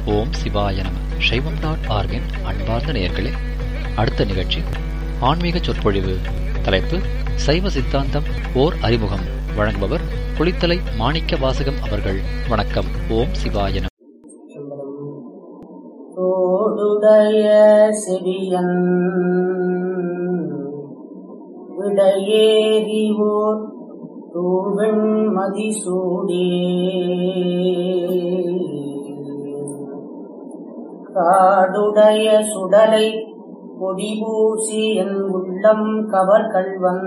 ஓம் சிவாய நம சைவம் டாட் ஆர்கின் அன்பார்ந்த நேயர்களே அடுத்த நிகழ்ச்சி ஆன்மீக சொற்பொழிவு தலைப்பு சைவ சித்தாந்தம் ஓர் அறிமுகம் வழங்குபவர் குளித்தலை மாணிக்க வாசகம் அவர்கள் வணக்கம் ஓம் சிவாய நம தோடுடைய செவியன் விடையேறி ஓர் தூவெண் மதிசூடி காடுடைய சுடலை கொடிபூசி என் உள்ளம் கவர் கள்வன்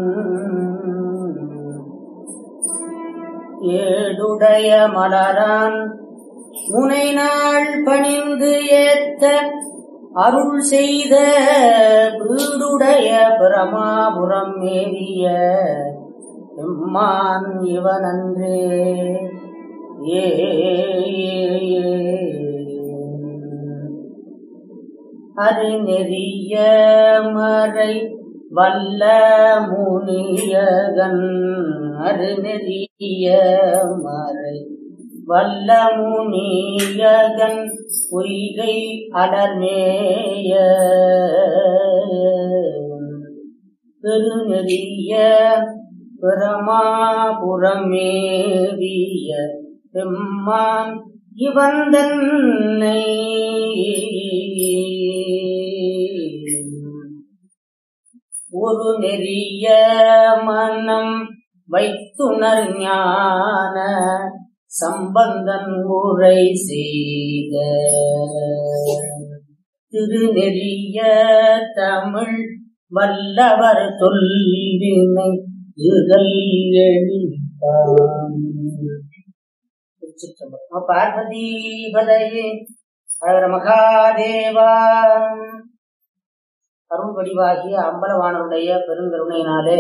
ஏடுடைய மலரான் முனை நாள் பணிந்து ஏத்த அருள் செய்த வீடுடைய பிரமாபுரம் மேவிய எம்மான் இவனன்றே ஏ அருநெறிய மறை வல்ல முனியகன் அருநெறிய மறை வல்ல முனியகன் பொய்கை அலர்மேய பெருநெறிய பிரமாபுரமேவிய பெம்மான் இவந்தன்னை ஒரு நெறிய மனம் வைத்துணர் ஞான சம்பந்தன் உரை செய்த திருநெறிய தமிழ் வல்லவர் தொல்வினை இகல் எழிப்பான் பார்வதி பதையே அழகர மகாதேவா அருள் வடிவாகிய அம்பலவானருடைய பெருங்கருணையினாலே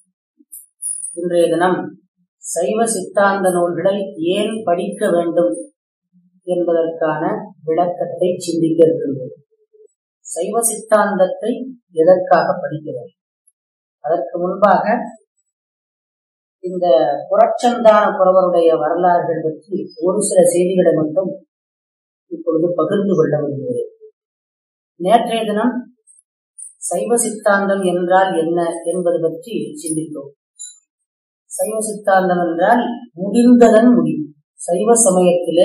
இன்றைய தினம் சைவ சித்தாந்த நூல்களை ஏன் படிக்க வேண்டும் என்பதற்கான விளக்கத்தை சிந்திக்க இருக்கின்றது சைவ சித்தாந்தத்தை எதற்காக படிக்க வேண்டும் அதற்கு முன்பாக இந்த புறச்சந்தான புறவருடைய வரலாறுகள் பற்றி ஒரு சில செய்திகளை மட்டும் இப்பொழுது பகிர்ந்து கொள்ள விரும்புகிறேன் நேற்றைய தினம் சைவ சித்தாந்தம் என்றால் என்ன என்பது பற்றி சிந்தித்தோம் சைவ சித்தாந்தம் என்றால் முடிந்ததன் முடிவு சைவ சமயத்திலே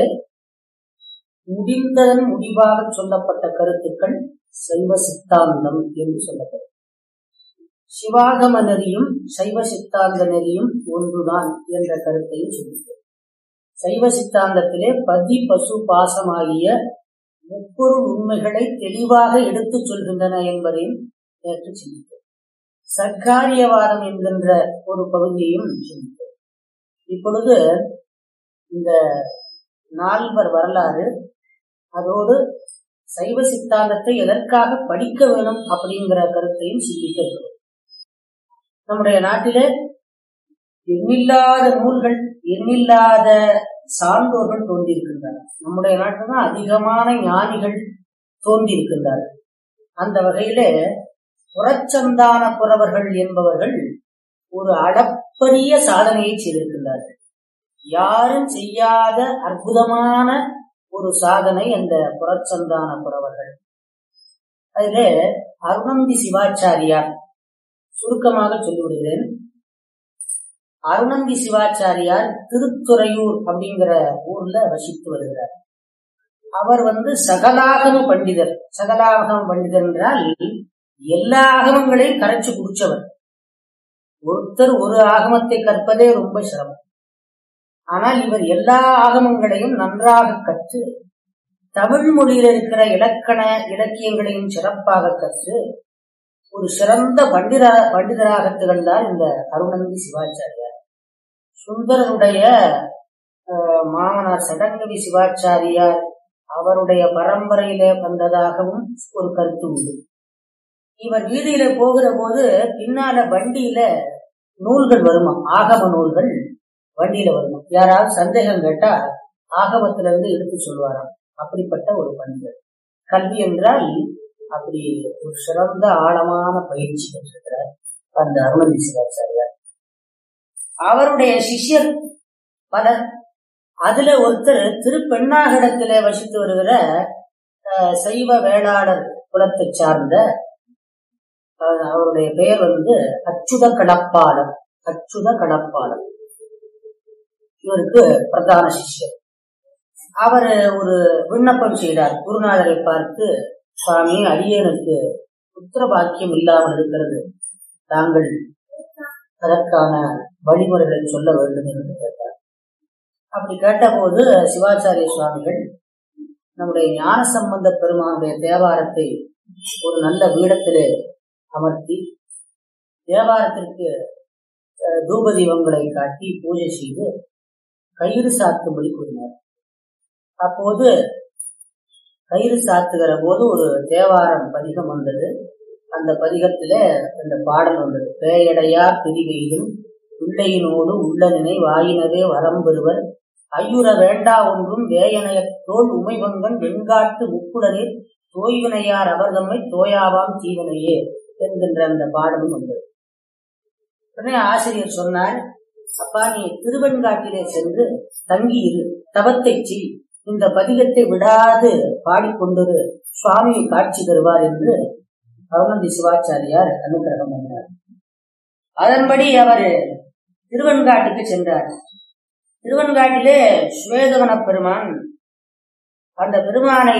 முடிந்ததன் முடிவாக சொல்லப்பட்ட கருத்துக்கள் சைவ சித்தாந்தம் என்று சொல்லப்படும் சிவாகம நெறியும் சைவ சித்தாந்த நெறியும் ஒன்றுதான் என்ற கருத்தையும் சொல்லித்தோம் சைவ சித்தாந்தத்திலே பதி பசு பாசமாகிய முப்பொருள் உண்மைகளை தெளிவாக எடுத்துச் சொல்கின்றன என்பதையும் நேற்று சிந்தித்தோம் சர்க்காரியவாதம் என்கின்ற ஒரு பகுதியையும் சிந்தித்தோம் இப்பொழுது இந்த நால்வர் வரலாறு அதோடு சைவ சித்தாந்தத்தை எதற்காக படிக்க வேணும் அப்படிங்கிற கருத்தையும் சிந்திக்க இருக்கிறோம் நம்முடைய நாட்டிலே எண்ணில்லாத நூல்கள் எண்ணில்லாத சான்றோர்கள் தோன்றியிருக்கின்றனர் நம்முடைய நாட்டில் தான் அதிகமான ஞானிகள் தோன்றியிருக்கின்றார்கள் அந்த வகையிலே புறச்சந்தான புறவர்கள் என்பவர்கள் ஒரு அளப்பரிய சாதனையை செய்திருக்கின்றார்கள் யாரும் செய்யாத அற்புதமான ஒரு சாதனை அந்த புறச்சந்தான புறவர்கள் அதிலே அருணந்தி சிவாச்சாரியார் சுருக்கமாக சொல்லிவிடுகிறேன் அருணந்தி சிவாச்சாரியார் திருத்துறையூர் அப்படிங்கிற ஊர்ல வசித்து வருகிறார் அவர் வந்து சகலாகம பண்டிதர் சகலாகம பண்டிதர் என்றால் எல்லா ஆகமங்களையும் கரைச்சு குடிச்சவர் ஒருத்தர் ஒரு ஆகமத்தை கற்பதே ரொம்ப சிரமம் ஆனால் இவர் எல்லா ஆகமங்களையும் நன்றாக கற்று தமிழ் மொழியில் இருக்கிற இலக்கண இலக்கியங்களையும் சிறப்பாக கற்று ஒரு சிறந்த பண்டித பண்டிதராக திகழ்ந்தார் இந்த அருணந்தி சிவாச்சாரியார் சுந்தரனுடைய மாமனார் சடங்கவி சிவாச்சாரியார் அவருடைய பரம்பரையிலே வந்ததாகவும் ஒரு கருத்து உண்டு இவர் வீதியில போகிற போது பின்னால வண்டியில நூல்கள் வருமா ஆகம நூல்கள் வண்டியில வருமா யாராவது சந்தேகம் கேட்டா ஆகமத்துல இருந்து எடுத்து சொல்வாராம் அப்படிப்பட்ட ஒரு பண்டிதர் கல்வி என்றால் அப்படி ஒரு சிறந்த ஆழமான பயிற்சி பெற்றிருக்கிறார் அந்த அருணந்தி சிவாச்சாரியார் அவருடைய சிஷ்யர் பலர் அதுல ஒருத்தர் திருப்பெண்ணாகடத்திலே வசித்து வருகிற அஹ், சைவ வேளாளர் குலத்தை சார்ந்த அஹ், அவருடைய பெயர் வந்து அச்சுத கடப்பாளர் அச்சுத கடப்பாளர் இவருக்கு பிரதான சிஷ்யர் அவர் ஒரு விண்ணப்பம் செய்தார் குருநாதரை பார்த்து சுவாமி அடியனுக்கு புத்திர பாக்கியம் இல்லாமல் இருக்கிறது தாங்கள் அதற்கான வழிமுறைகளை சொல்ல வேண்டும் என்று கேட்டார் அப்படி கேட்டபோது சிவாச்சாரிய சுவாமிகள் நம்முடைய ஞான சம்பந்த பெருமானுடைய தேவாரத்தை ஒரு நல்ல பீடத்திலே அமர்த்தி தேவாரத்திற்கு அஹ், தூப தீபங்களை காட்டி பூஜை செய்து கயிறு சாத்தும்படி கூறினார் அப்போது கயிறு சாத்துகிற போது ஒரு தேவாரம் பதிகம் வந்தது அந்த பதிகத்திலே அந்த பாடல் வந்தது பேயடையா பிரிவெய்தும் பிள்ளையினோடு உள்ளனினை வாயினவே வரம் பெறுவர் ஐயுற வேண்டா ஒன்றும் வேயனைய தோல் உமைவங்கன் வெண்காட்டு முக்குடனில் தோய்வினையார் அவர்தம்மை தோயாவாம் தீவனையே என்கின்ற அந்த பாடலும் வந்தது உடனே ஆசிரியர் சொன்னார் அப்பா நீ திருவெண்காட்டிலே சென்று தங்கியிரு தவத்தை செய் இந்த பதிகத்தை விடாது பாடிக்கொண்டிரு சுவாமி காட்சி தருவார் என்று அருணந்தி சிவாச்சாரியார் அனுகிரகம் பண்ணார் அதன்படி அவர் திருவெண்காட்டுக்கு சென்றார் திருவெண்காட்டிலே சுவேதவன பெருமான் அந்த பெருமானை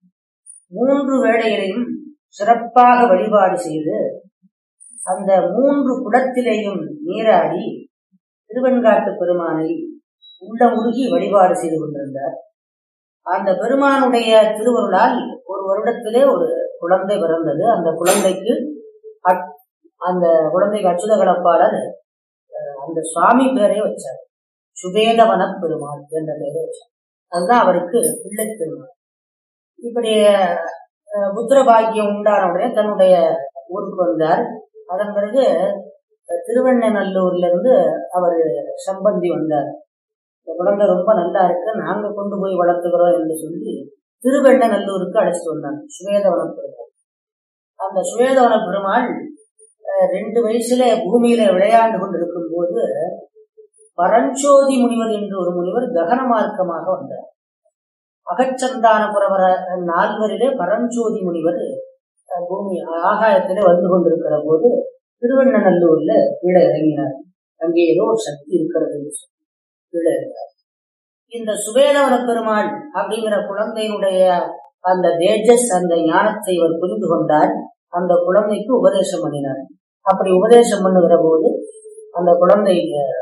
மூன்று வேளைகளையும் சிறப்பாக வழிபாடு செய்து அந்த மூன்று குடத்திலேயும் நீராடி திருவெண்காட்டு பெருமானை உள்ளமுருகி வழிபாடு செய்து கொண்டிருந்தார் அந்த பெருமானுடைய திருவருளால் ஒரு வருடத்திலே ஒரு குழந்தை பிறந்தது அந்த குழந்தைக்கு அட்- அந்த குழந்தைக்கு அச்சுத கலப்பாளர் அஹ், அந்த சுவாமி பேரே வச்சார் சுவேதவன பெருமாள் என்ற பெயரை வச்சார் அதுதான் அவருக்கு பிள்ளை திருமணம் இப்படி அஹ், புத்திர பாக்கியம் உண்டான உடனே தன்னுடைய ஊருக்கு வந்தார் அதன் பிறகு அஹ், திருவெண்ணநல்லூர்ல இருந்து அவர் சம்பந்தி வந்தார் இந்த குழந்தை ரொம்ப நல்லா இருக்கு நாங்க கொண்டு போய் வளர்த்துக்கிறோம் என்று சொல்லி திருவெண்ணநல்லூருக்கு அழைச்சிட்டு வந்தாங்க சுவேதவன பெருமாள் அந்த சுவேதவன பெருமாள் அஹ், ரெண்டு வயசுல பூமியில விளையாண்டு கொண்டிருக்கும் போது பரஞ்சோதி முனிவர் என்று ஒரு முனிவர் ககன மார்க்கமாக வந்தார் அகச்சந்தான புறவர நால்வரிலே பரஞ்சோதி முனிவர் அஹ், பூமி ஆகாயத்திலே வந்து கொண்டிருக்கிற போது திருவண்ணநல்லூர்ல கீழே இறங்கினார் அங்கே ஏதோ ஒரு சக்தி இருக்கிறது என்று சொல்லி கீழே இறங்கினார் இந்த சுவேதவன பெருமாள் அப்படிங்கிற குழந்தையினுடைய அந்த தேஜஸ் அந்த ஞானத்தை இவர் புரிந்து கொண்டார் அந்த குழந்தைக்கு உபதேசம் பண்ணினார் அப்படி உபதேசம் பண்ணுகிற போது அந்த குழந்தை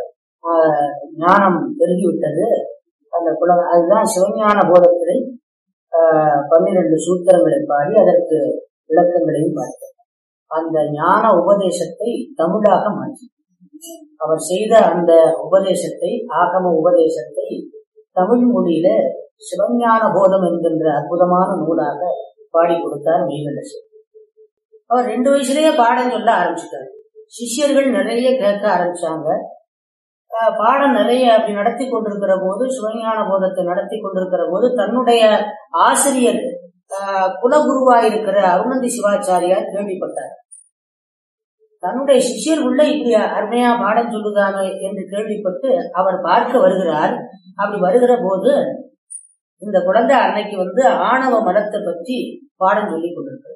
ஆஹ், ஞானம் பெருகிவிட்டது அந்த குழந்தை அதுதான் சிவஞான போதத்திலே ஆஹ், பன்னிரண்டு சூத்திரங்களை பாடி அதற்கு விளக்கங்களையும் பார்த்தோம் அந்த ஞான உபதேசத்தை தமிழாக மாற்றி அவர் செய்த அந்த உபதேசத்தை ஆகம உபதேசத்தை தமிழ் மொழியில சிவஞான போதம் என்கின்ற அற்புதமான நூலாக பாடி கொடுத்தார் மெய்கண்டசன் அவர் ரெண்டு வயசுலயே பாடம் சொல்ல ஆரம்பிச்சுட்டார் சிஷ்யர்கள் நிறைய கேட்க ஆரம்பிச்சாங்க அஹ் பாடம் நிறைய அப்படி நடத்தி கொண்டிருக்கிற போது சிவஞான போதத்தை நடத்தி கொண்டிருக்கிற போது தன்னுடைய ஆசிரியர் அஹ், குலகுருவாயிருக்கிற அருணந்தி சிவாச்சாரியார் கேள்விப்பட்டார் தன்னுடைய சிஷ்யர் உள்ள இப்படி அருமையா பாடம் சொல்லுதாங்க என்று கேள்விப்பட்டு அவர் பார்க்க வருகிறார் அப்படி வருகிற போது இந்த குழந்தை அன்னைக்கு வந்து ஆணவ மலத்தை பற்றி பாடம் சொல்லிக் கொண்டிருக்கிறார்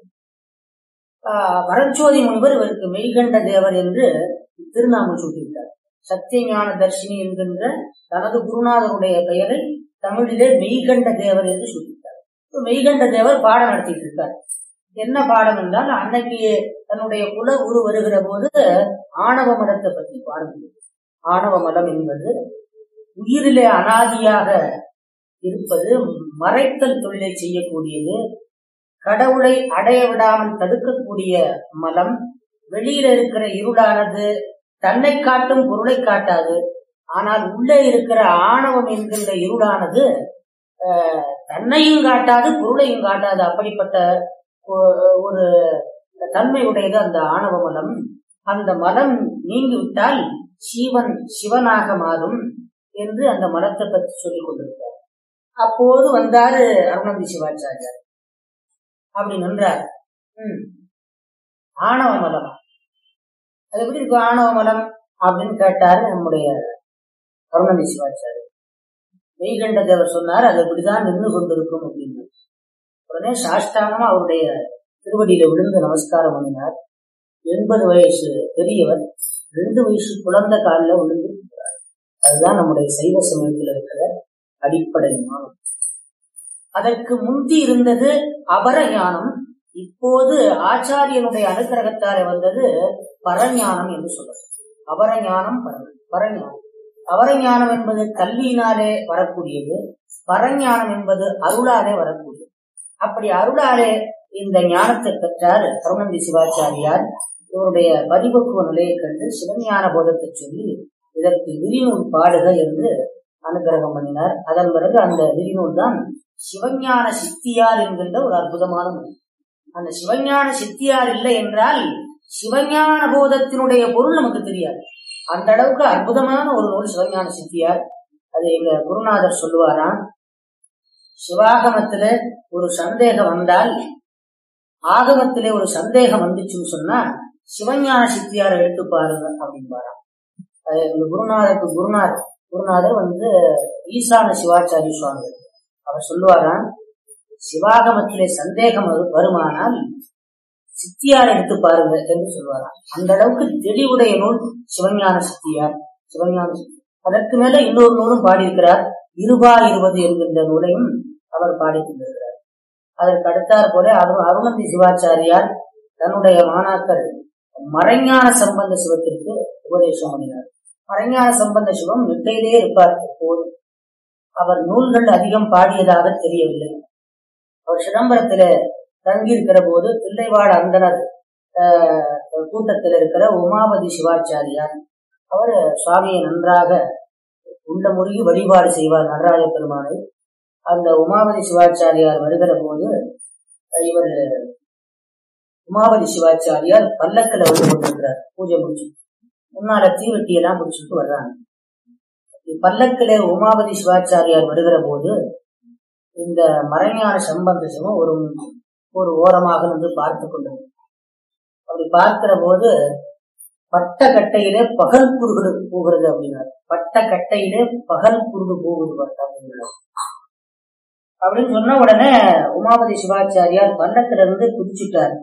ஆஹ் வரஞ்சோதி முனிவர் இவருக்கு மெய்கண்ட தேவர் என்று திருநாமம் சூட்டிவிட்டார் சத்தியஞான தர்ஷினி என்கின்ற தனது குருநாதருடைய பெயரை தமிழிலே மெய்கண்ட தேவர் என்று சூட்டிவிட்டார் இப்ப மெய்கண்ட தேவர் பாடம் நடத்திட்டு இருக்கார் என்ன பாடம் என்றால் அன்னைக்கு தன்னுடைய குல குரு வருகிற போது ஆணவ மலத்தை பற்றி பாடம் சொல்லுது. ஆணவ மலம் என்பது உயிரிலே அனாதியாக இருப்பது மறைத்தல் தொழிலை செய்யக்கூடியது கடவுளை அடைய விடாமல் தடுக்கக்கூடிய மலம் வெளியில இருக்கிற இருளானது தன்னை காட்டும் பொருளை காட்டாது ஆனால் உள்ளே இருக்கிற ஆணவம் என்கின்ற இருளானது அஹ், தன்னையும் காட்டாது பொருளையும் காட்டாது அப்படிப்பட்ட ஒ- ஒரு தன்மை உடையது அந்த ஆணவ மலம் அந்த மலம் நீங்கிவிட்டால் சிவன் சிவனாக மாறும் என்று அந்த மலத்தை பற்றி சொல்லிக் கொண்டிருக்கார் அப்போது வந்தாரு அருணந்தி சிவாச்சாரியார் அப்படி நின்றார் ம் ஆணவ மலம் அது எப்படி இருக்கும் ஆணவ மலம் அப்படின்னு கேட்டாரு நம்முடைய அருணந்தி சிவாச்சாரி மெய்கண்ட தேவர் சொன்னார் அது இப்படிதான் நின்று கொண்டிருக்கும் அப்படின்னு உடனே சாஷ்டாங்கமா அவருடைய திருவடியில விழுந்து நமஸ்காரம் பண்ணினார் எண்பது வயசு பெரியவர் ரெண்டு வயசு குழந்தை காலில் விழுந்து இருக்கிறார் அதுதான் நம்முடைய சைவ சமயத்தில் இருக்கிற அடிப்படை ஞானம் அதற்கு முந்தி இருந்தது அபர ஞானம் இப்போது ஆச்சாரியனுடைய அனுக்கிரகத்தாலே வந்தது பரஞானம் என்று சொல்றது அபரஞானம் பர- பரஞானம் அபரஞானம் என்பது கல்வியினாலே வரக்கூடியது பரஞானம் என்பது அருளாலே வரக்கூடியது அப்படி அருளாலே இந்த ஞானத்தை பெற்றார் கருணந்தி சிவாச்சாரியார் இவருடைய பரிபக்குவ நிலையை கண்டு சிவஞான போதத்தை சொல்லி இதற்கு விரிநூல் பாடுக என்று அனுகிரகம் பண்ணினார் அதன் பிறகு அந்த விரிநூல் தான் சிவஞான சித்தியார் என்கின்ற ஒரு அற்புதமான நூல் அந்த சிவஞான சித்தியார் இல்லை என்றால் சிவஞான போதத்தினுடைய பொருள் நமக்கு தெரியாது அந்த அளவுக்கு அற்புதமான ஒரு நூல் சிவஞான சித்தியார் அது எங்க குருநாதர் சொல்லுவாராம் சிவாகமத்துல ஒரு சந்தேகம் வந்தால் ஆகமத்திலே ஒரு சந்தேகம் வந்துச்சுன்னு சொன்னா சிவஞான சித்தியாரை எடுத்து பாருங்க அப்படின்பாராம் அது எங்க குருநாதருக்கு குருநாதர் குருநாதர் வந்து ஈசான சிவாச்சாரி சுவாமி அவர் சொல்லுவாராம் சிவாகமத்திலே சந்தேகம் வரு- வருமானால் சித்தியார் எடுத்து பாருங்க என்று சொல்வாராம் அந்த அளவுக்கு தெளிவுடைய நூல் சிவஞான சித்தியார் சிவஞான சித்தி அதற்கு மேல இன்னொரு நூலும் பாடியிருக்கிறார் இருபா இருபது என்கின்ற நூலையும் அவர் பாடி தந்திருக்கிறார் அதற்கு அடுத்தாற் போல அரு அருணந்தி சிவாச்சாரியார் தன்னுடைய மாணாக்கர் மறைஞான சம்பந்த சிவத்திற்கு உபதேசம் பண்ணினார் மறைஞான சம்பந்த சிவம் நிட்டையிலே இருப்பார் எப்போதும் அவர் நூல்கள் அதிகம் பாடியதாக தெரியவில்லை அவர் சிதம்பரத்தில தங்கியிருக்கிற போது தில்லைவாழ் அந்தனர் ஆஹ், கூட்டத்தில் இருக்கிற உமாபதி சிவாச்சாரியார் அவர் சுவாமியை நன்றாக உள்ள முருகி வழிபாடு செய்வார் நடராஜ பெருமானை அந்த உமாபதி சிவாச்சாரியார் வருகிற போது இவர் உமாபதி சிவாச்சாரியார் பல்லக்கில் வந்து கொண்டிருக்கிறார் பூஜை முடிச்சு முன்னால தீவெட்டி எல்லாம் பிடிச்சிட்டு வர்றாங்க பல்லக்கிலே உமாபதி சிவாச்சாரியார் வருகிற போது இந்த மறைஞான சம்பந்த சிவம் ஒரு ஒரு ஓரமாக நின்று பார்த்து கொண்டது அப்படி பார்க்கிற போது பட்ட கட்டையிலே பகல் குருடு போகிறது அப்படின்னார் பட்ட கட்டையிலே பகல் குருடு போகுது பட்ட அப்படின்னார் அப்படின்னு சொன்ன உடனே உமாபதி சிவாச்சாரியார் பல்லக்கில இருந்து குதிச்சுட்டார்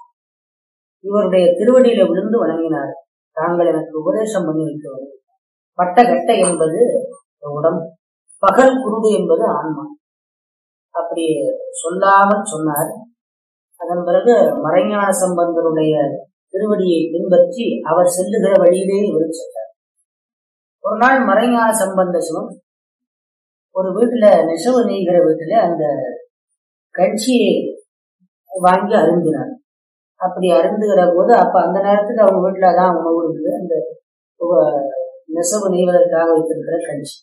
இவருடைய திருவடியில விழுந்து வணங்கினார் தாங்கள் எனக்கு உபதேசம் பண்ணி வைத்தவர் பட்ட கட்டை என்பது உடம்பு பகல் குருடு என்பது ஆன்மா அப்படி சொல்லாமல் சொன்னார் அதன் பிறகு மறைஞான சம்பந்தருடைய திருவடியை பின்பற்றி அவர் செல்லுகிற வழியிலே இவர் சென்றார் ஒரு நாள் மறைஞான சம்பந்த சிவம் ஒரு வீட்டுல நெசவு நெய்கிற வீட்டுல அந்த கட்சியை வாங்கி அருந்தினார் அப்படி அருந்துகிற போது அப்ப அந்த நேரத்துக்கு அவங்க வீட்டுல தான் உணவு இருக்குது அந்த உவ- நெசவு நெய்வதற்காக வைத்திருக்கிற கஞ்சி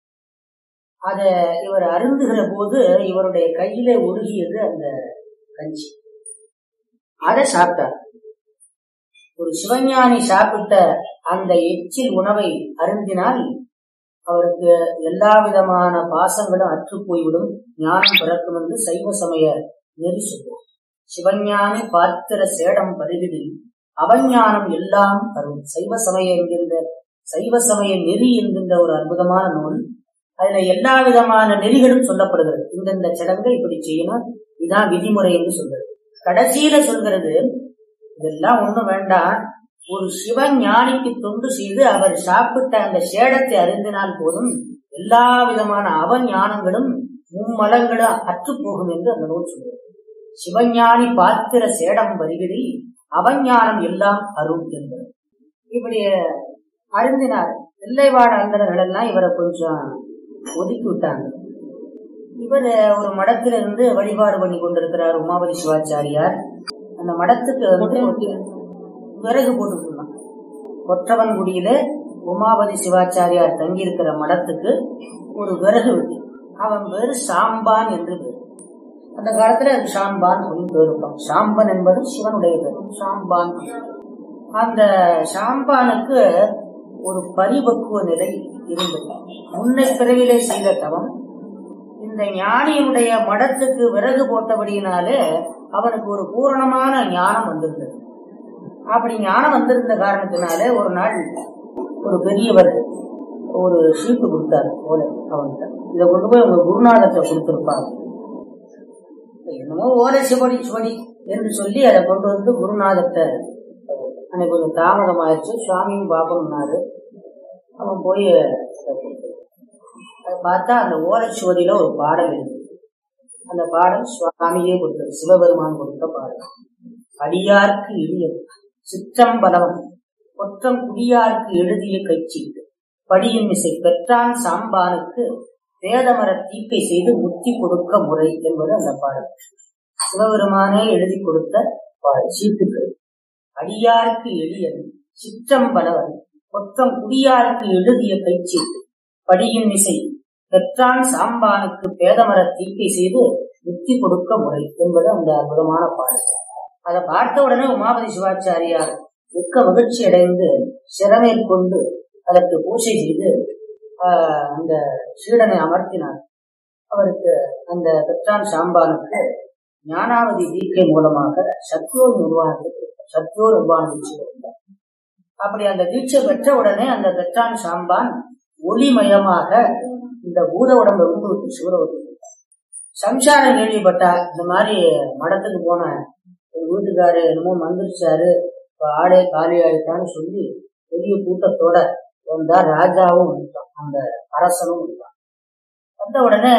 அத இவர் அருந்துகிற போது இவருடைய கையிலே உருகியது அந்த கஞ்சி அதை சாப்பிட்டார் ஒரு சிவஞானி சாப்பிட்ட அந்த எச்சில் உணவை அருந்தினால் அவருக்கு எல்லா விதமான பாசங்களும் அற்று போய்விடும் ஞானம் பிறக்கும் என்று சைவ சமய நெறி சொல்லும் சிவஞானி பாத்திர சேடம் பருகிடில் அவஞானம் எல்லாம் தரும் சைவ சமய என்கின்ற சைவ சமய நெறி என்கின்ற ஒரு அற்புதமான நூல் அதுல எல்லா விதமான நெறிகளும் சொல்லப்படுகிறது இந்தந்த சடங்கை இப்படி செய்யணும் இதான் விதிமுறை என்று சொல்றது கடைசியில சொல்கிறது இதெல்லாம் ஒண்ணும் வேண்டாம் ஒரு சிவஞானிக்கு தொண்டு செய்து அவர் சாப்பிட்ட அந்த சேடத்தை அறிந்தினால் போதும் எல்லா விதமான அவஞானங்களும் மும்மலங்களும் அற்று போகும் என்று அந்த நூல் சொல்கிறது சிவஞானி பாத்திர சேடம் வருகிறதில் அவஞானம் எல்லாம் அருள் என்பது இப்படி அருந்தினார் எல்லைவாழ அந்தர்கள் எல்லாம் இவரை கொஞ்சம் ஒதுக்கி விட்டாங்க இவர் ஒரு மடத்துல இருந்து வழிபாடு பண்ணி கொண்டிருக்கிறார் உமாபதி சிவாச்சாரியார் அந்த மடத்துக்கு வந்து விறகு போட்டுருந்தான் கொற்றவன்குடியில உமாபதி சிவாச்சாரியார் தங்கியிருக்கிற மடத்துக்கு ஒரு விறகு வெட்டி அவன் பேரு சாம்பான் என்று பேர் அந்த காலத்துல அது சாம்பான் அப்படின்னு பேர் இருப்பான் சாம்பன் என்பது சிவனுடைய பேர் சாம்பான் அந்த சாம்பானுக்கு ஒரு பரிபக்குவ நிலை இருந்தது முன்னை பிறவிலே செய்த தவம் இந்த ஞானியினுடைய மடத்துக்கு விறகு போட்டபடியினாலே அவனுக்கு ஒரு பூரணமான ஞானம் வந்திருந்தது அப்படி ஞானம் வந்திருந்த காரணத்தினாலே ஒரு நாள் ஒரு பெரியவர் ஒரு ஷீட்டு கொடுத்தாரு ஓலை அவன்கிட்ட இதை கொண்டு போய் உங்க குருநாதத்தை கொடுத்துருப்பாங்க என்னமோ ஓலை சுவடி சுவடி என்று சொல்லி அதை கொண்டு வந்து குருநாதத்தை அன்னைக்கு கொஞ்சம் தாமதம் ஆயிடுச்சு சுவாமியும் பாப்பம்னாரு அவன் போய் அதை கொடுத்தான். அதை பார்த்தா அந்த ஓலைச்சுவடியில ஒரு பாடல் இருக்கு அந்த பாடல் சுவாமியே கொடுத்தது சிவபெருமான் கொடுத்த பாடல் அடியார்க்கு இடியது சிற்றம்பலவன் கொற்றம் குடியார்க்கு எழுதிய கைச்சீட்டு படியும் இசை பெற்றான் சாம்பானுக்கு வேதமர தீக்கை செய்து முத்தி கொடுக்க முறை என்பது அந்த பாடல் சிவபெருமானே எழுதி கொடுத்த பாடல் சீட்டுக்கள் அடியார்க்கு எளியது சிற்றம்பலவன் கொற்றம் குடியார்க்கு எழுதிய கைச்சீட்டு படியும் இசை பெற்றான் சாம்பானுக்கு பேதமர தீக்கை செய்து முத்தி கொடுக்க முறை என்பது அந்த அற்புதமான பாடல் அதை பார்த்த உடனே உமாபதி சிவாச்சாரியார் மிக்க மகிழ்ச்சி அடைந்து சிறமேல் கொண்டு அதற்கு பூஜை செய்து ஆஹ், அந்த சீடனை அமர்த்தினார் அவருக்கு அந்த பெற்றான் சாம்பானுக்கு ஞானாவதி தீக்கை மூலமாக சத்யோர் நிர்வாணத்தை கொடுத்தார். சத்யோர் நிர்வாண தீட்சை கொடுத்தார் அப்படி அந்த தீட்சை பெற்ற உடனே அந்த பெற்றான் சாம்பான் ஒளிமயமாக இந்த பூத உடம்பை விட்டு விட்டு சிவரவத்தை சம்சாரம் கேள்விப்பட்டார் இந்த மாதிரி மடத்துக்கு போன எங்க வீட்டுக்காரு என்னமோ மந்திரிச்சாரு இப்ப ஆடே காலி ஆயிட்டான்னு சொல்லி பெரிய கூட்டத்தோட வந்தா ராஜாவும் வந்துட்டான் அந்த அரசனும் வந்துட்டான் வந்த உடனே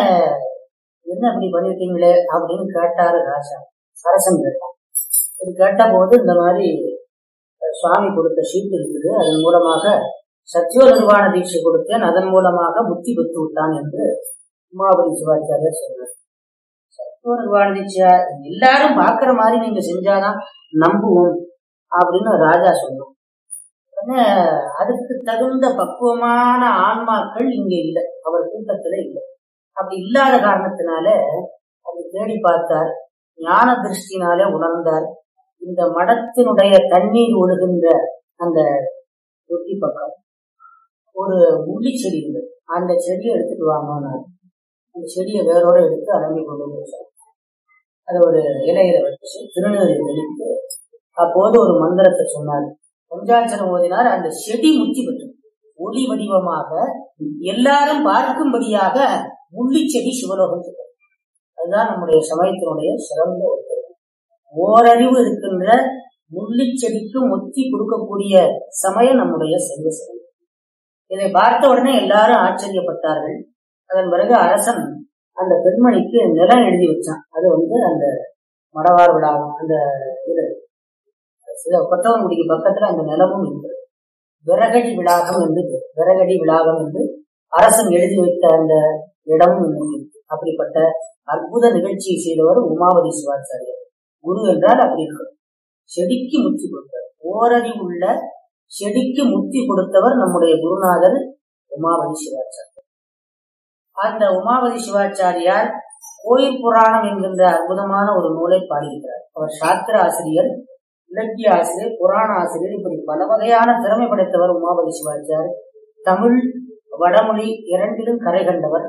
என்ன இப்படி பண்ணிட்டீங்களே அப்படின்னு கேட்டாரு ராஜா அரசன் கேட்டான் இது கேட்ட போது இந்த மாதிரி அஹ், சுவாமி கொடுத்த ஷீட் இருக்குது அதன் மூலமாக சத்தியோ நிர்வாண தீட்சை கொடுத்தேன் அதன் மூலமாக முத்தி பெற்று விட்டான் என்று உமாபதி சிவாச்சாரியர் சொன்னார் சத்தியோ நிர்வாண தீட்சை எல்லாரும் பாக்குற மாதிரி நீங்க செஞ்சாதான் நம்புவோம் அப்படின்னு ராஜா சொன்னான் உடனே அதுக்கு தகுந்த பக்குவமான ஆன்மாக்கள் இங்க இல்லை அவர் கூட்டத்துல இல்லை அப்படி இல்லாத காரணத்தினால அதை தேடி பார்த்தார் ஞான திருஷ்டினாலே உணர்ந்தார் இந்த மடத்தினுடைய தண்ணீர் ஒழுகின்ற அந்த தொட்டி பக்கம் ஒரு முள்ளி செடி இருந்தது அந்த செடியை எடுத்துட்டு வாங்கினார் அந்த செடியை வேரோட எடுத்து அலம்பி கொண்டு போச்சார் அதை ஒரு இலையில வச்சு திருநீரை தெளித்து அப்போது ஒரு மந்திரத்தை சொன்னார் பஞ்சாட்சரம் ஓதினார் அந்த செடி முத்தி பெற்றது ஒளி வடிவமாக எல்லாரும் பார்க்கும்படியாக முள்ளி செடி சிவலோகம் சென்றது. அதுதான் நம்முடைய சமயத்தினுடைய சிறந்த ஒரு கருத்து. ஓரறிவு இருக்கின்ற முள்ளி செடிக்கு முத்தி கொடுக்கக்கூடிய சமயம் நம்முடைய செல்வ சமயம் இதை பார்த்த உடனே எல்லாரும் ஆச்சரியப்பட்டார்கள் அதன் பிறகு அரசன் அந்த பெண்மணிக்கு நிலம் எழுதி வச்சான் அது வந்து அந்த மடவார் விழாவும் அந்த இது சில கொத்தவன்குடிக்கு பக்கத்துல அந்த நிலமும் இருக்கிறது விறகடி விளாகம் என்று பேர். விறகடி விளாகம் என்று அரசன் எழுதி வைத்த அந்த இடமும் இன்னும் இருக்கு அப்படிப்பட்ட அற்புத நிகழ்ச்சியை செய்தவர் உமாவதி சிவாச்சாரியர் குரு என்றால் அப்படி இருக்கும் செடிக்கு முத்தி கொடுத்தார் ஓரறிவு உள்ள செடிக்கு முத்தி கொடுத்தவர் நம்முடைய குருநாதர் உமாவதி சிவாச்சாரியர் அந்த உமாவதி சிவாச்சாரியார் கோயில் புராணம் என்கின்ற அற்புதமான ஒரு நூலை பாடுகிறார் அவர் சாத்திர ஆசிரியர் இலக்கிய ஆசிரியர் புராண ஆசிரியர் இப்படி பல வகையான திறமை படைத்தவர் உமாபதி சிவாச்சார் தமிழ் வடமொழி இரண்டிலும் கரை கண்டவர்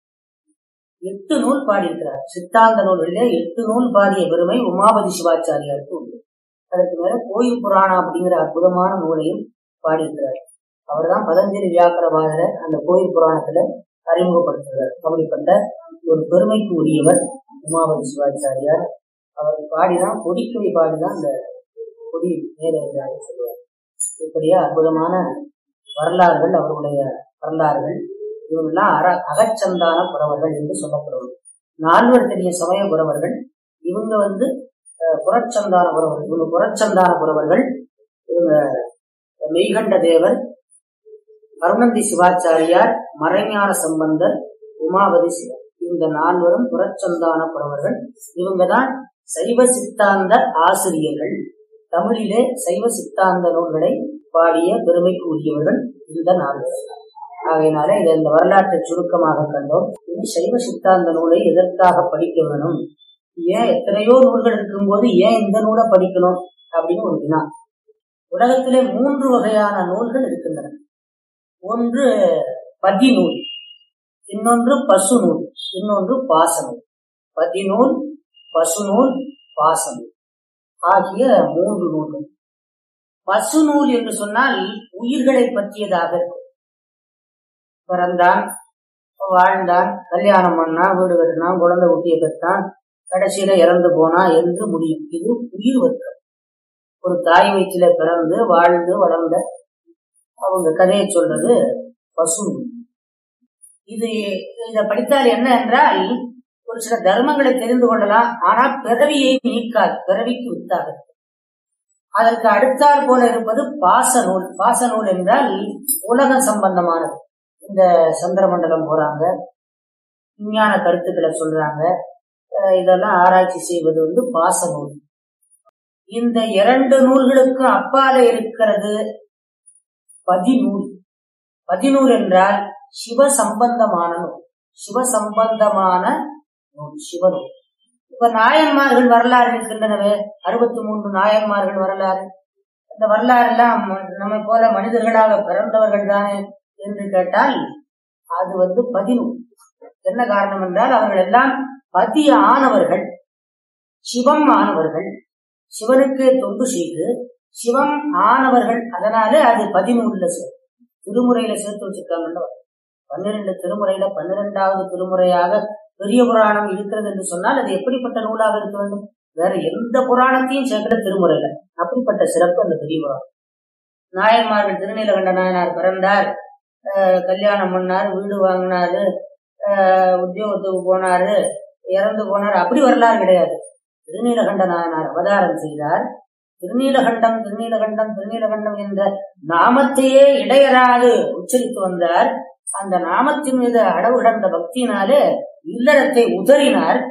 எட்டு நூல் பாடியிருக்கிறார் சித்தாந்த நூல்களிலே எட்டு நூல் பாடிய பெருமை உமாபதி சிவாச்சாரியாருக்கு உண்டு அதற்கு மேல கோயில் புராணம் அப்படிங்கிற அற்புதமான நூலையும் பாடியிருக்கிறார் அவர்தான் பதஞ்சலி வியாக்கரவாதரை அந்த கோயில் புராணத்துல அறிமுகப்படுத்துகிறார் அப்படிப்பட்ட ஒரு பெருமைக்கு உரியவர் உமாபதி சிவாச்சாரியார் அவர் பாடிதான் கொடிக்கவி பாடிதான் அந்த கொடி மேலே இருந்தாரு சொல்லுவார் இப்படியே அற்புதமான வரலாறுகள் அவருடைய வரலாறுகள் இவங்கெல்லாம் அற அகச்சந்தான புறவர்கள் என்று சொல்லப்படுவது நால்வர் தெரிய சமய புறவர்கள் இவங்க வந்து அஹ், புறச்சந்தான புறவர்கள் இவங்க புறச்சந்தான புறவர்கள் இவங்க மெய்கண்ட தேவர் கருணந்தி சிவாச்சாரியார் மறைஞான சம்பந்தர் உமாவதி சிவன் இந்த நால்வரும் புறச்சந்தான புறவர்கள் இவங்கதான் சைவ சித்தாந்த ஆசிரியர்கள் தமிழிலே சைவ சித்தாந்த நூல்களை பாடிய பெருமைக்கு உரியவர்கள் இந்த நால்வர் ஆகையினால இதை இந்த வரலாற்றை சுருக்கமாக கண்டோம் இனி சைவ சித்தாந்த நூலை எதற்காக படிக்க வேணும் ஏன் எத்தனையோ நூல்கள் இருக்கும்போது ஏன் இந்த நூலை படிக்கணும் அப்படின்னு ஒரு வினா உலகத்திலே மூன்று வகையான நூல்கள் இருக்கின்றன ஒன்று பதிநூல் இன்னொன்று பசு நூல் இன்னொன்று பாசநூல் பதிநூல் பசுநூல் பாசநூல் ஆகிய மூன்று நூல்கள் பசுநூல் என்று சொன்னால் உயிர்களை பற்றியதாக இருக்கும் பிறந்தான் வாழ்ந்தான் கல்யாணம் பண்ணா வீடு கட்டினான் குழந்தை குட்டியை பெற்றான் கடைசியில இறந்து போனா என்று முடியும் இது உயிர் வர்க்கம் ஒரு தாய் வயிற்றில பிறந்து வாழ்ந்து வளர்ந்த அவங்க கதையை சொல்றது பசு இது இதை படித்தால் என்ன என்றால் ஒரு சில தர்மங்களை தெரிந்து கொள்ளலாம் ஆனால் பிறவியை நீக்காது பிறவிக்கு வித்தாக அதற்கு அடுத்தாற் போல இருப்பது பாச நூல் பாச நூல் என்றால் உலக சம்பந்தமானது இந்த சந்திரமண்டலம் போறாங்க விஞ்ஞான கருத்துக்களை சொல்றாங்க அஹ் இதெல்லாம் ஆராய்ச்சி செய்வது வந்து பாச நூல் இந்த இரண்டு நூல்களுக்கு அப்பால இருக்கிறது பதிநூல் பதிநூல் என்றால் சிவ சம்பந்தமான நூல் சிவ சம்பந்தமான நூல் சிவநூல் இப்ப நாயன்மார்கள் வரலாறு இருக்கின்றனவே அறுபத்தி மூன்று நாயன்மார்கள் வரலாறு இந்த வரலாறு எல்லாம் நம்மை போல மனிதர்களாக பிறந்தவர்கள் தானே என்று கேட்டால் அது வந்து பதினூல் என்ன காரணம் என்றால் அவர்கள் எல்லாம் பதி ஆனவர்கள் சிவம் ஆனவர்கள் சிவனுக்கு தொண்டு செய்து சிவம் ஆனவர்கள் அதனாலே அது பதினூறுல சேர்த்து திருமுறையில சேர்த்து வச்சிருக்காங்க பன்னிரண்டு திருமுறையில பன்னிரெண்டாவது திருமுறையாக பெரிய புராணம் இருக்கிறது என்று சொன்னால் அது எப்படிப்பட்ட நூலாக இருக்க வேண்டும் வேற எந்த புராணத்தையும் சேர்க்கிற திருமுறையில அப்படிப்பட்ட சிறப்பு அந்த பெரிய புராணம் நாயன்மார்கள் திருநீலகண்ட நாயனார் பிறந்தார் அஹ் கல்யாணம் பண்ணார் வீடு வாங்கினாரு அஹ் உத்தியோகத்துக்கு போனாரு இறந்து போனார் அப்படி வரலாறு கிடையாது திருநீலகண்ட நாயனார் அவதாரம் செய்தார் திருநீலகண்டம் திருநீலகண்டம் திருநீலகண்டம் என்ற நாமத்தையே இடையராது உச்சரித்து வந்தார் அந்த நாமத்தின் மீது அடவு கிடந்த பக்தியினாலே இல்லறத்தை உதறினார்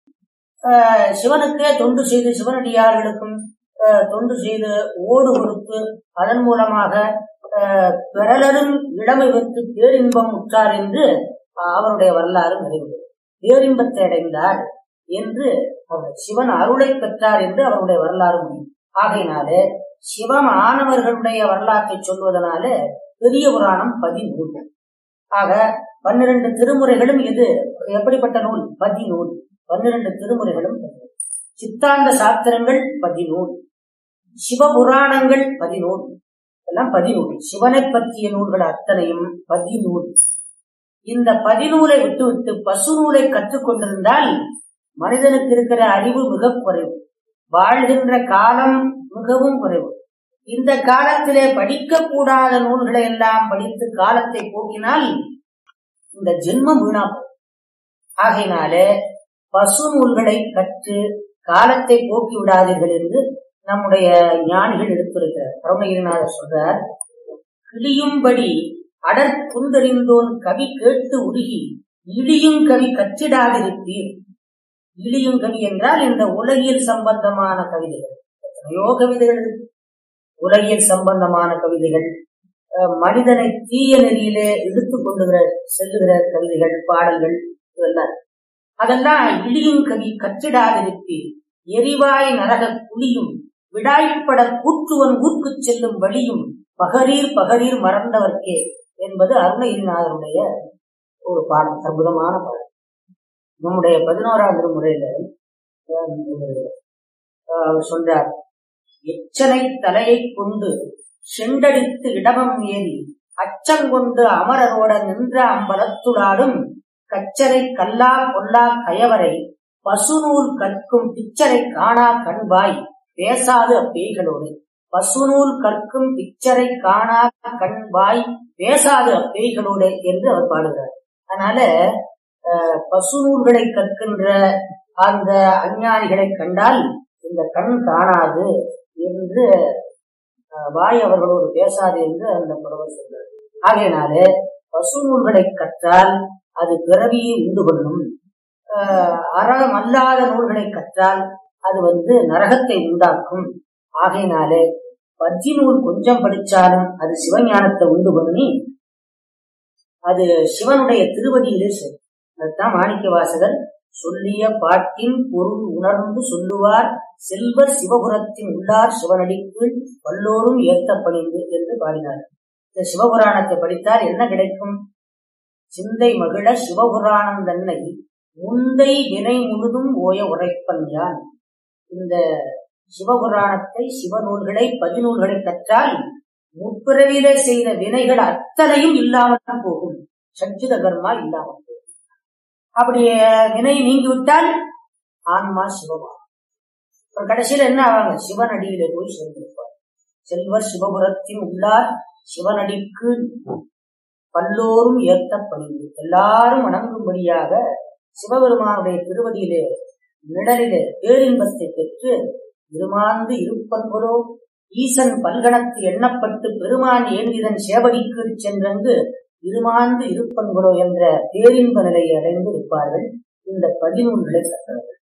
ஆஹ் சிவனுக்கே தொண்டு செய்து சிவனடியார்களுக்கும் ஆஹ் தொண்டு செய்து ஓடு கொடுத்து அதன் மூலமாக ஆஹ் பிறலரும் இளமை வைத்து பேரின்பம் உற்றார் என்று அவருடைய வரலாறு நிறைவு பேரின்பத்தை அடைந்தார் என்று அவர் சிவன் அருளை பெற்றார் என்று அவருடைய வரலாறு முடியும் ஆகையினாலே சிவம் ஆனவர்களுடைய வரலாற்றை சொல்வதனாலே பெரிய புராணம் பதிமூன்று ஆக பன்னிரண்டு திருமுறைகளும் இது எப்படிப்பட்ட நூல் பதிநூல் பன்னிரண்டு திருமுறைகளும் பதினூல். சித்தாந்த சாஸ்திரங்கள் பதிநூல் சிவபுராணங்கள் பதிநூல் எல்லாம் பதிநூல் சிவனை பற்றிய நூல்கள் அத்தனையும் பதிநூல் இந்த பதிநூலை விட்டுவிட்டு பசு நூலை கற்றுக்கொண்டிருந்தால் மனிதனுக்கு இருக்கிற அறிவு மிக குறைவு வாழ்கின்ற காலம் மிகவும் குறைவு இந்த காலத்திலே படிக்கக்கூடாத நூல்களை எல்லாம் படித்து காலத்தை போக்கினால் இந்த ஜென்மம் வீணா போகும். ஆகையினாலே பசு நூல்களை கற்று காலத்தை போக்கி விடாதீர்கள் என்று நம்முடைய ஞானிகள் எடுத்திருக்கிறார் பரமகிரிநாதர் சொல்றார் கிளியும்படி அடற் குந்தறிந்தோன் கவி கேட்டு உருகி இடியும் கவி கற்றிடாதிருப்பீர் இழியும் கவி என்றால் இந்த உலகியல் சம்பந்தமான கவிதைகள் எத்தனையோ கவிதைகள் இருக்கு. உலகியல் சம்பந்தமான கவிதைகள் அஹ், மனிதனை தீய நெறியிலே இழுத்து கொண்டுகிற செல்லுகிற கவிதைகள் பாடல்கள் இதெல்லாம் இருக்கு. அதெல்லாம் இழியும் கவி கற்றிடாதிருப்பீர் எரிவாய் நரக குழியும் விடாய்ப்பட கூற்றுவன் ஊர்க்குச் செல்லும் வழியும் பகரீர் பகரீர் மறந்தவர்க்கே என்பது அருணகிரிநாதருடைய ஒரு பாடல் அற்புதமான பாடல் நம்முடைய பதினோராம் திருமுறையில அஹ், அவர் சொல்றார் எச்சனை தலையை கொண்டு செண்டடித்து இடமம் ஏறி அச்சங்கொண்டு அமரரோட நின்ற அம்பலத்துளாடும் கச்சரை கல்லா கொல்லா கயவரை பசுநூல் கற்கும் பிச்சரை காணா கண்பாய் பேசாது அப்பேய்களோடு பசுநூல் கற்கும் பிச்சரை காணா கண்பாய் பேசாது அப்பேய்களோடு என்று அவர் பாடுகிறார் அதனால அஹ், பசுநூல்களை கற்கின்ற அந்த அஞ்ஞானிகளை கண்டால் இந்த கண் காணாது என்று அஹ், வாய் அவர்களோடு பேசாது என்று அந்த புலவர் சொல்றார் ஆகையினாலே பசு நூல்களை கற்றால் அது பிறவியை உண்டு பண்ணும் அஹ், அறம் அல்லாத நூல்களை கற்றால் அது வந்து நரகத்தை உண்டாக்கும் ஆகையினாலே பஜ்ஜி நூல் கொஞ்சம் படிச்சாலும் அது சிவஞானத்தை உண்டு பண்ணி அது சிவனுடைய திருவடியிலே சேரும் அதுதான் மாணிக்க வாசகர் சொல்லிய பாட்டின் பொருள் உணர்ந்து சொல்லுவார் செல்வர் சிவபுரத்தின் உள்ளார் சிவனடிக்கு வல்லோரும் ஏத்த பணிந்து என்று பாடினார் இந்த சிவபுராணத்தை படித்தால் என்ன கிடைக்கும் சிந்தை மகிழ சிவபுராணம் தன்னை முந்தை வினை முழுதும் ஓய உரைப்பன் யான் இந்த சிவபுராணத்தை சிவநூல்களை பதிநூல்களை கற்றால் முற்பிறவிலே செய்த வினைகள் அத்தனையும் இல்லாமல் போகும் சஞ்சித கர்மா இல்லாமல் போகும். அப்படி வினை நீங்கிவிட்டால் ஆன்மா சிவமா அப்புறம் கடைசியில என்ன ஆவாங்க சிவன் அடியிலே போய் சேர்ந்திருப்பார் செல்வர் சிவபுரத்தின் உள்ளார் சிவனடிக்கு பல்லோரும் ஏத்த பணிந்து எல்லாரும் வணங்கும்படியாக சிவபெருமானுடைய திருவடியிலே நிழலிலே பேரின்பத்தை பெற்று இருமாந்து இருப்பன்புறோ ஈசன் பல்கணத்து எண்ணப்பட்டு பெருமான் ஏந்திதன் சேவடிக்கு சென்றங்கு இருமாந்து இருப்பன்புறோ என்ற பேரின்ப நிலையை அடைந்து இருப்பார்கள் இந்த பதினூல்களை கற்றவர்கள்